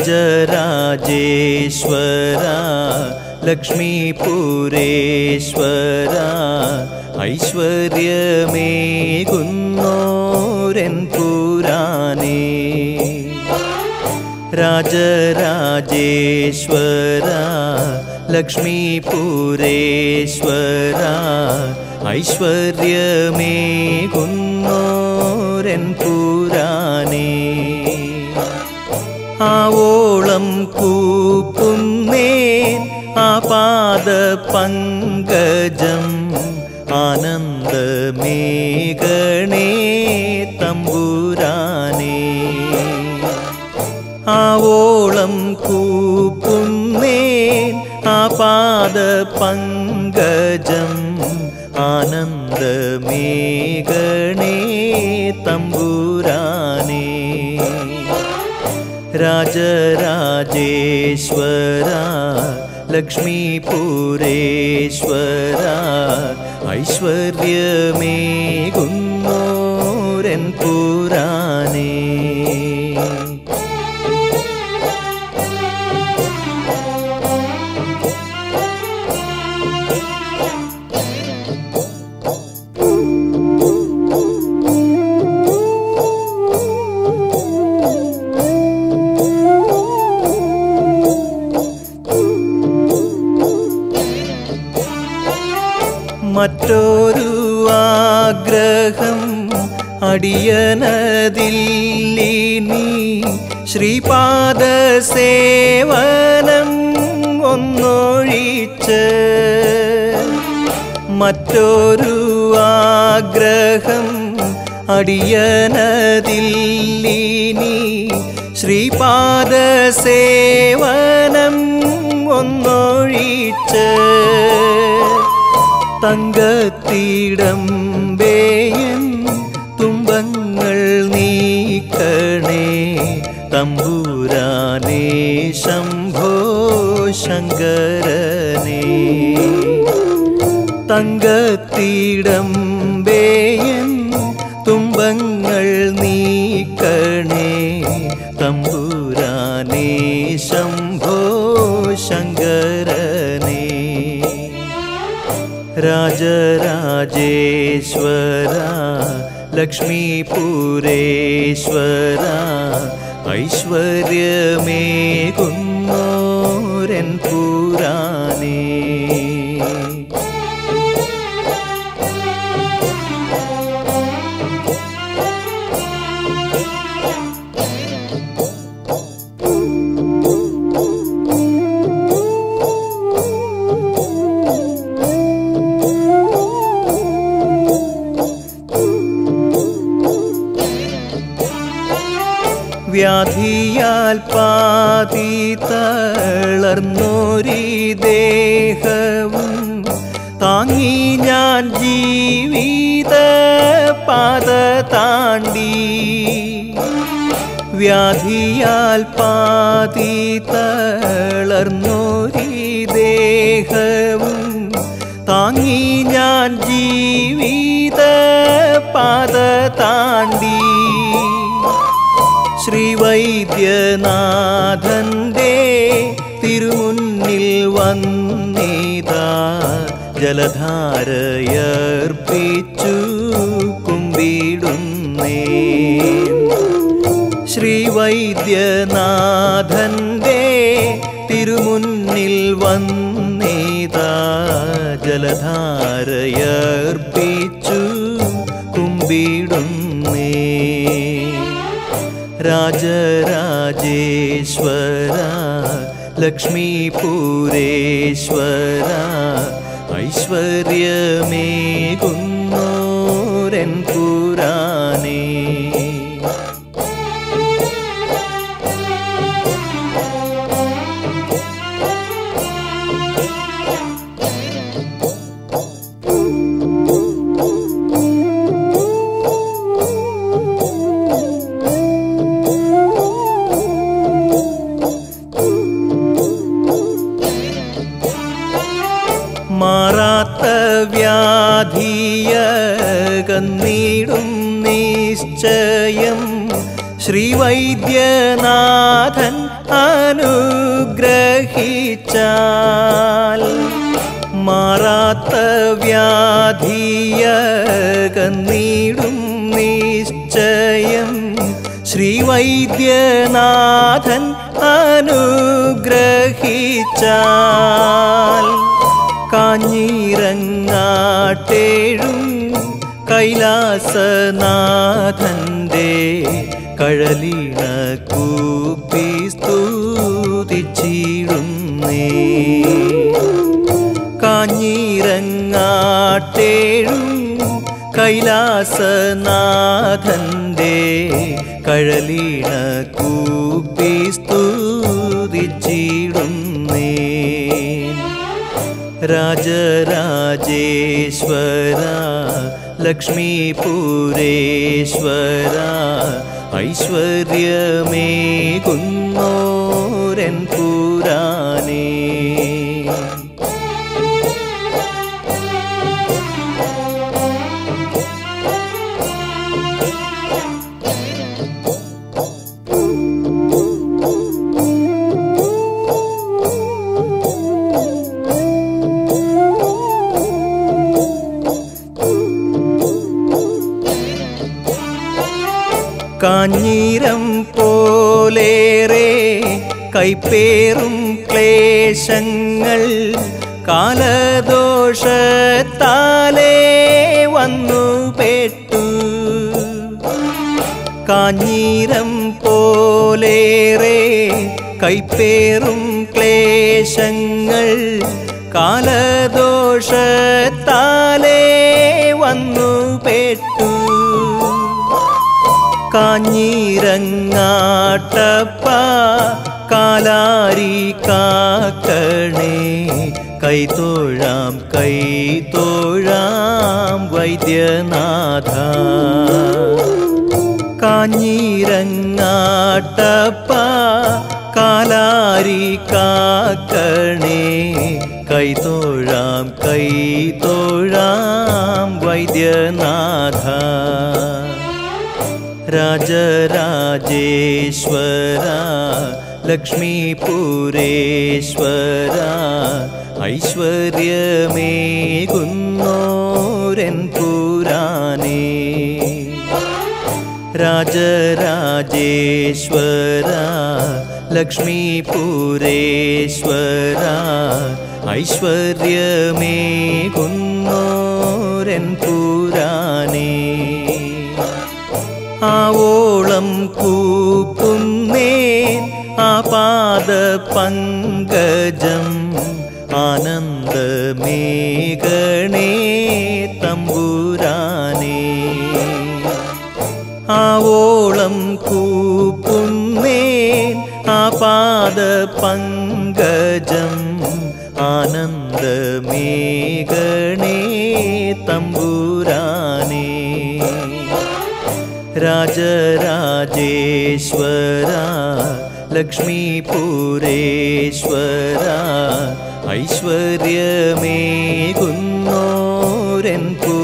രാജരാജേശ്വര ലക്ഷ്മീപുരേശ്വര ഐശ്വര്യമേകുന്നോരൻ പുരാനേ രാജരാജേശ്വര ലക്ഷ്മീപുരേശ്വര ഐശ്വര്യമേകുന്നോരൻ പുരാനേ ആവോളം കൂപ്പുന്നേൻ ആപാദ പങ്കജം ആനന്ദമേഘണേ തമ്പുരാനേ ആവോളം കൂപ്പുന്നേൻ ആപാദ പങ്കജം ആനന്ദമേഘണേ തമ്പുരാനേ രാജരാജേശ്വര ലക്ഷ്മീപുരേശ്വര ഐശ്വര്യമേകുന്നോരൻ പുരാനേ മറ്റൊരു ആഗ്രഹം അടിയനതില്ലിനി ശ്രീപാദ സേവനം ഒന്നൊഴിച്ച് മറ്റൊരു ആഗ്രഹം അടിയനതില്ലിനി ശ്രീപാദ സേവനം ഒന്നൊഴിച്ച് തങ്കത്തിടമ്പേയൻ തുമ്പങ്ങൾ നീക്കണേ തമ്പുരാനേ ശംഭോ ശങ്കരനേ തങ്കത്തിടമ്പേയൻ തുമ്പങ്ങൾ നീക്കണേ തമ്പുരാനേ ശംഭോ ശങ്കരനേ രാജരാജേശ്വര ലക്ഷ്മീപുരേശ്വര ഐശ്വര്യമേകുന്നോരൻ പുരാനേ വ്യാധിയാൽ പാതി തളർന്നൊരി ദേഹവും താങ്ങി ഞാൻ ജീവിത പാത താണ്ടി വ്യാധിയാൽ പാതി തളർന്നൊരി ദേഹവും താങ്ങി ഞാൻ ജീവിത പാത താണ്ടി ശ്രീവൈദ്യനാഥന്റെ തിരുമുന്നിൽ വന്നിതാ ജലധാരയർപ്പിച്ചു കുമ്പിടുന്നേ ശ്രീവൈദ്യനാഥന്റെ തിരുമുന്നിൽ വന്നിതാ ജലധാരയർപ്പിച്ചു കുമ്പിടുന്നേ രാജരാജേശ്വര ലക്ഷ്മീപുരേശ്വര ഐശ്വര്യമേകുന്നോരൻ പുരാനേ മാറാത്ത വ്യാധിയ കന്നീടും നിശ്ചയം ശ്രീവൈദ്യനാഥൻ അനുഗ്രഹിച്ചാൽ മാറാത്ത വ്യാധിയകന്നീടും നിശ്ചയം ശ്രീവൈദ്യനാഥൻ അനുഗ്രഹിച്ചാൽ കാഞ്ഞിരങ്ങാട്ടേഴും കൈലാസനാഥന്റെ കഴലിണ കൂപ്പി സ്തുതിച്ചിടുന്നേ കാഞ്ഞിരങ്ങാട്ടേഴും കൈലാസനാഥന്റെ കഴലിണ കൂപ്പി സ്തുതിച്ചിടുന്നേ രാജരാജേശ്വര ലക്ഷ്മീപുരേശ്വര ഐശ്വര്യമേകുന്നോരൻ പുരാനേ കാഞ്ഞീരം പോലേറെ കൈപ്പേറും ക്ലേശങ്ങൾ കാലദോഷത്താലേ വന്നു പെട്ടു കാഞ്ഞീരം പോലേറെ കൈപ്പേറും ക്ലേശങ്ങൾ കാലദോഷത്താലേ വന്നു പെട്ടു കാഞ്ഞിരങ്ങാട്ടപ്പ കാലാരി കാക്കണേ കൈത്തോഴാം കൈത്തോഴാം വൈദ്യനാഥ കാഞ്ഞിരങ്ങാട്ടപ്പ കാലാരി കാക്കണേ കൈത്തോഴാം കൈത്തോഴാം വൈദ്യനാഥ രാജരാജേശ്വര ലക്ഷ്മീപുരേശ്വര ഐശ്വര്യമേകുന്നോരൻ പുരാനേ രാജരാജേശ്വര ലക്ഷ്മീപുരേശ്വര ഐശ്വര്യമേകുന്നോരൻ പുരാനേ ആവോളം കൂപ്പുന്നേൻ ആപാദ പങ്കജം ആനന്ദമേഘണേ തമ്പുരാനേ ആവോളം കൂപ്പുന്നേൻ ആപാദ പങ്കജം ആനന്ദമേഘണേ തമ്പുരാനേ രാജരാജേശ്വര ലക്ഷ്മീപുരേശ്വര ഐശ്വര്യമേകുന്നോരൻ പു